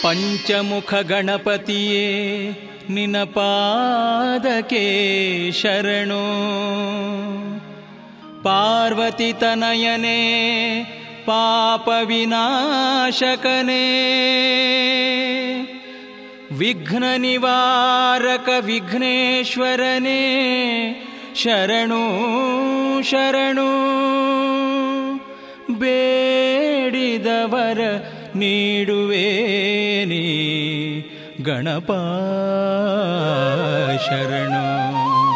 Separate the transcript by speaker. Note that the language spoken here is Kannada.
Speaker 1: ಪಂಚಮುಖ ಗಣಪತಿಯೇ ನಿನ ಪಾದಕ್ಕೆ ಶರಣು ಪಾರ್ವತಿ ತನಯನೇ ಪಾಪ ವಿನಾಶಕನೇ ವಿಘ್ನ ನಿವಾರಕ ವಿಘ್ನೇಶ್ವರನೇ ಶರಣು ಶರಣು ಬೇಡಿದವರ ನೀಡುವೇನಿ ಗಣಪ ಶರಣು